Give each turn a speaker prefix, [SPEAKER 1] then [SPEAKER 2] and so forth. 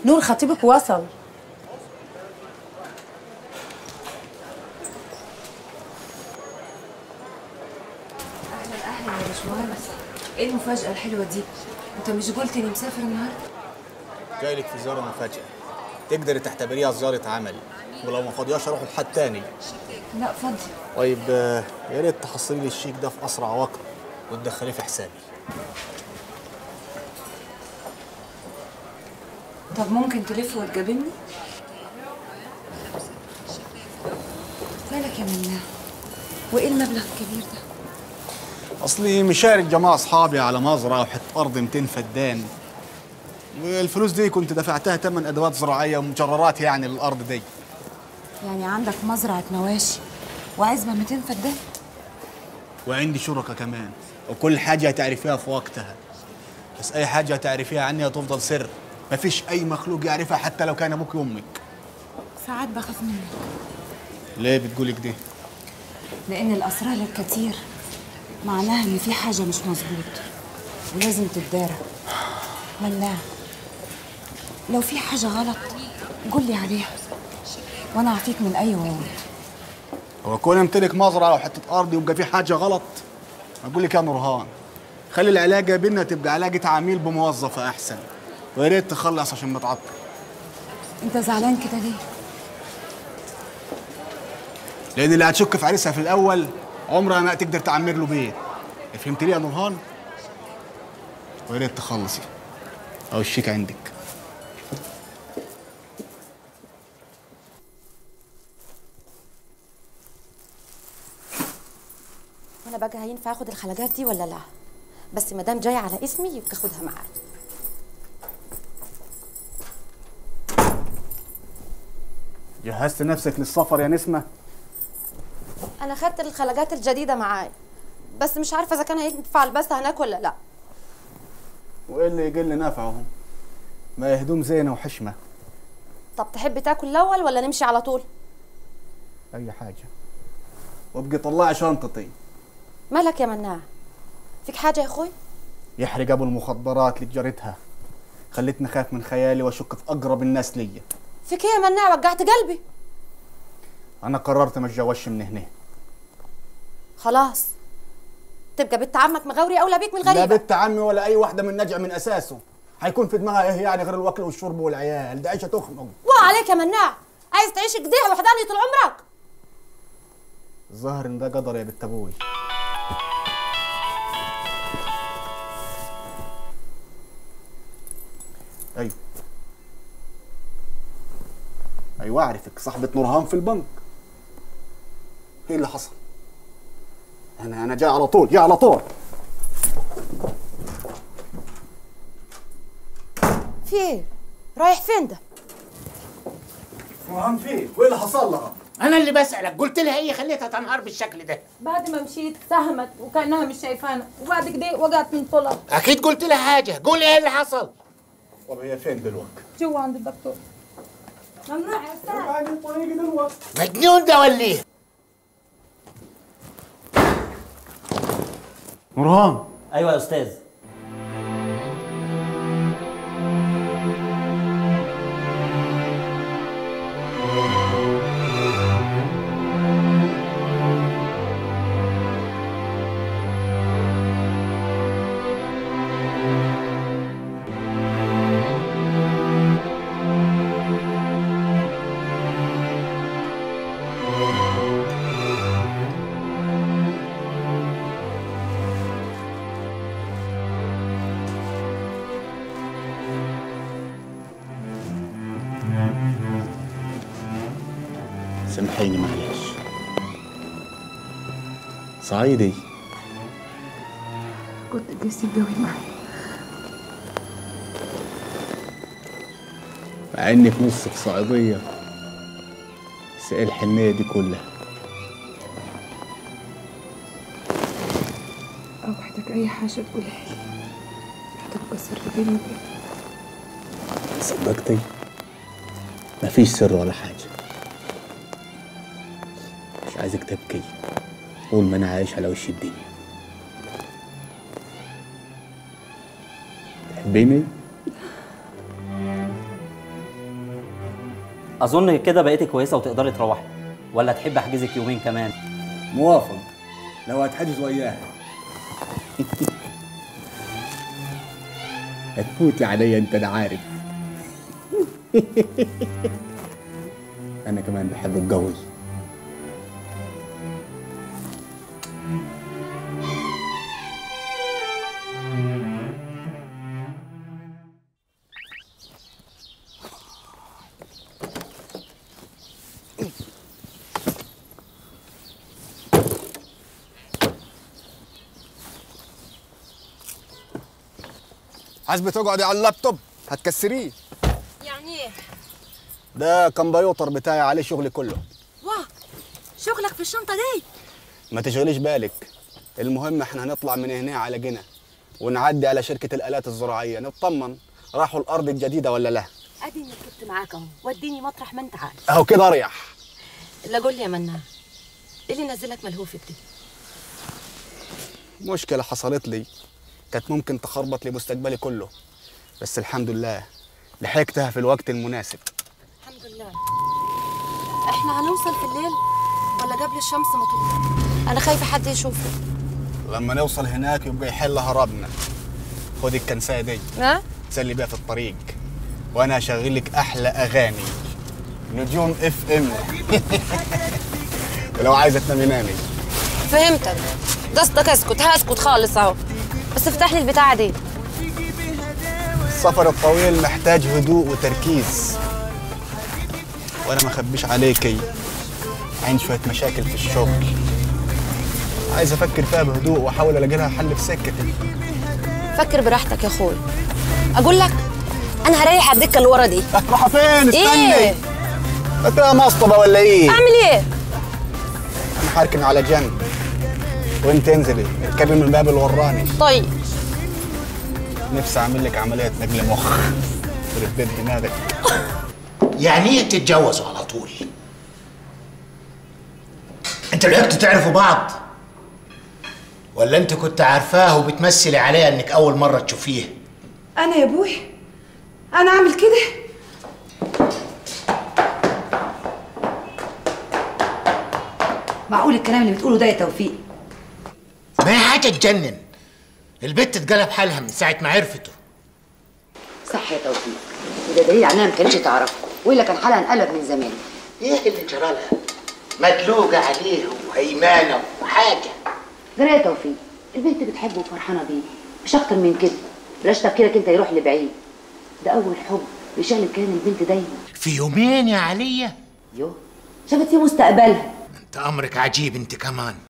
[SPEAKER 1] نور خطيبك وصل
[SPEAKER 2] اهلا اهلا يا باشمهندس ايه المفاجأة الحلوة دي؟ انت مش قلت اني مسافر النهارده؟
[SPEAKER 3] جاي لك في زياره مفاجاه تقدري تعتبريها زياره عمل ولو ما فاضياش اروح لحد تاني
[SPEAKER 2] لا فاضي
[SPEAKER 3] طيب آه، يا ريت تحصلي لي الشيك ده في اسرع وقت وتدخليه في حسابي
[SPEAKER 2] طب ممكن تلف وتجابلني؟ مالك يا منى؟ وايه المبلغ الكبير ده؟
[SPEAKER 3] اصلي مشارك جماعه اصحابي على مزرعه وحته ارض 200 فدان والفلوس دي كنت دفعتها ثمن ادوات زراعيه ومجررات يعني للارض دي
[SPEAKER 2] يعني عندك مزرعة مواشي وعزبة 200 فدان؟
[SPEAKER 3] وعندي شركة كمان وكل حاجة هتعرفيها في وقتها بس أي حاجة هتعرفيها عني هتفضل سر مفيش أي مخلوق يعرفها حتى لو كان أبوك وأمك
[SPEAKER 2] ساعات بخاف منك
[SPEAKER 3] ليه بتقولي كده؟
[SPEAKER 2] لأن الأسرار الكتير معناها إن في حاجة مش مظبوط ولازم تتدارى مناع لو في حاجة غلط قولي عليها وأنا أعطيك من أي وعود
[SPEAKER 3] هو كون امتلك مزرعة وحتة أرض يبقى في حاجة غلط أقول لك يا نورهان خلي العلاقة بينا تبقى علاقة عميل بموظفة أحسن ويا ريت تخلص عشان متعطل
[SPEAKER 2] أنت زعلان كده ليه؟
[SPEAKER 3] لأن اللي هتشك في عريسها في الأول عمرها ما تقدر تعمر له بيت فهمت ليه يا نورهان؟ ويا ريت تخلصي أو الشيك عندك
[SPEAKER 4] وانا بقى هينفع اخد الخلاجات دي ولا لا بس ما دام جايه على اسمي يبقى خدها معايا
[SPEAKER 3] جهزت نفسك للسفر يا نسمة؟
[SPEAKER 4] انا خدت الخلاجات الجديده معايا بس مش عارفه اذا كان هينفع البسها هناك ولا لا
[SPEAKER 3] وايه اللي يقل نفعهم؟ ما هي هدوم زينة وحشمة
[SPEAKER 4] طب تحب تاكل الاول ولا نمشي على طول
[SPEAKER 3] أي حاجة وابقي طلعي شنطتي
[SPEAKER 4] مالك يا مناع فيك حاجه يا اخوي
[SPEAKER 3] يحرق ابو المخدرات اللي جريتها خلتني خاف من خيالي واشك في اقرب الناس ليا
[SPEAKER 4] فيك ايه يا مناع وجعت قلبي
[SPEAKER 3] انا قررت ما اتجوزش من هنا
[SPEAKER 4] خلاص تبقى بنت عمك مغاوري اولى بيك من
[SPEAKER 3] لا
[SPEAKER 4] غريبه
[SPEAKER 3] بنت عمي ولا اي واحده من نجع من اساسه هيكون في دماغها ايه يعني غير الوكل والشرب والعيال ده عيشه تخنق
[SPEAKER 4] وعليك يا مناع عايز تعيش كده وحداني طول عمرك
[SPEAKER 3] الظاهر ان ده قدر يا بنت ابوي ايوه ايوه اعرفك صاحبة نورهان في البنك ايه اللي حصل انا انا جاي على طول جاي على طول
[SPEAKER 4] في ايه رايح فين ده
[SPEAKER 3] نورهان فين وايه اللي حصل لها
[SPEAKER 5] انا اللي بسالك قلت لها ايه خليتها تنهار بالشكل ده
[SPEAKER 1] بعد ما مشيت ساهمت وكانها مش شايفانا وبعد كده وقعت من طولها
[SPEAKER 5] اكيد قلت لها حاجه قول ايه اللي حصل
[SPEAKER 3] طب هي فين دلوقتي
[SPEAKER 1] جوا عند الدكتور ممنوع يا استاذ
[SPEAKER 5] مجنون ده ولا ايه
[SPEAKER 3] نورهان
[SPEAKER 6] ايوه يا استاذ
[SPEAKER 3] سامحيني معلش صعيدي
[SPEAKER 2] كنت جسي قوي معايا
[SPEAKER 3] مع انك نصك صعيدية بس ايه الحنية دي كلها
[SPEAKER 2] اوعدك اي حاجه تقولها لي هتبقى سر بيني وبينك
[SPEAKER 3] صدقتي مفيش سر ولا حاجة مش عايزك تبكي طول ما انا عايش على وش الدنيا تحبيني
[SPEAKER 6] اظن كده بقيتي كويسه وتقدري تروحي ولا تحب احجزك يومين كمان
[SPEAKER 3] موافق لو هتحجز وياها هتفوتي عليا انت انا عارف انا كمان بحب اتجوز حسبي تقعدي على اللابتوب هتكسريه
[SPEAKER 4] يعني ايه
[SPEAKER 3] ده كمبيوتر بتاعي عليه شغلي كله
[SPEAKER 4] واه شغلك في الشنطه دي
[SPEAKER 3] ما تشغليش بالك المهم احنا هنطلع من هنا على جنة ونعدي على شركة الآلات الزراعية نطمن راحوا الأرض الجديدة ولا لا
[SPEAKER 4] اديني ركبت معاك اهو وديني مطرح ما انت عارف
[SPEAKER 3] أهو كده أريح
[SPEAKER 4] لا قول لي يا منان ايه اللي نزلك ملهوف دي
[SPEAKER 3] مشكلة حصلت لي كانت ممكن تخربط لي مستقبلي كله بس الحمد لله لحقتها في الوقت المناسب
[SPEAKER 4] الحمد لله احنا هنوصل في الليل ولا قبل الشمس ما تطلع انا خايفه حد يشوفنا
[SPEAKER 3] لما نوصل هناك يبقى يحل هربنا خدي الكنساية دي
[SPEAKER 4] ها
[SPEAKER 3] تسلي بيها في الطريق وانا هشغل لك احلى اغاني نجوم اف ام ولو عايزه تنامي نامي
[SPEAKER 4] فهمتك قصدك اسكت هسكت خالص اهو بس افتح لي البتاعه دي
[SPEAKER 3] السفر الطويل محتاج هدوء وتركيز وانا ما اخبيش عليكي عندي شويه مشاكل في الشغل عايز افكر فيها بهدوء واحاول الاقي لها حل في سكتي
[SPEAKER 4] فكر براحتك يا اخوي اقول لك انا هريح على الدكه اللي ورا دي
[SPEAKER 3] هتروحوا فين استني
[SPEAKER 4] ايه
[SPEAKER 3] فاكرها مصطبه ولا ايه
[SPEAKER 4] اعمل ايه
[SPEAKER 3] انا حاركن على جنب وانت انزلي اركبي من الباب اللي وراني
[SPEAKER 4] طيب
[SPEAKER 3] نفسي اعمل لك عمليه نقل مخ يخرب بيت دماغك
[SPEAKER 5] يعني ايه تتجوزوا على طول انت لحقتوا تعرفوا بعض ولا انت كنت عارفاه وبتمثلي عليه انك اول مره تشوفيه
[SPEAKER 2] انا يا ابوي انا اعمل كده معقول الكلام اللي بتقوله ده يا توفيق
[SPEAKER 5] ما هي حاجه تجنن البت اتقلب حالها من ساعه ما عرفته
[SPEAKER 7] صح يا توفيق وده دليل على انها ما كانتش تعرفه والا كان حالها انقلب من زمان
[SPEAKER 5] ايه اللي جرى لها مدلوقه عليه وهيمانه وحاجه
[SPEAKER 7] جرى يا توفيق البنت بتحبه وفرحانه بيه مش اكتر من كده بلاش تفكيرك انت يروح لبعيد ده اول حب بيشغل كان البنت دايما
[SPEAKER 5] في يومين يا عليا
[SPEAKER 7] يوه شافت فيه مستقبلها
[SPEAKER 5] انت امرك عجيب انت كمان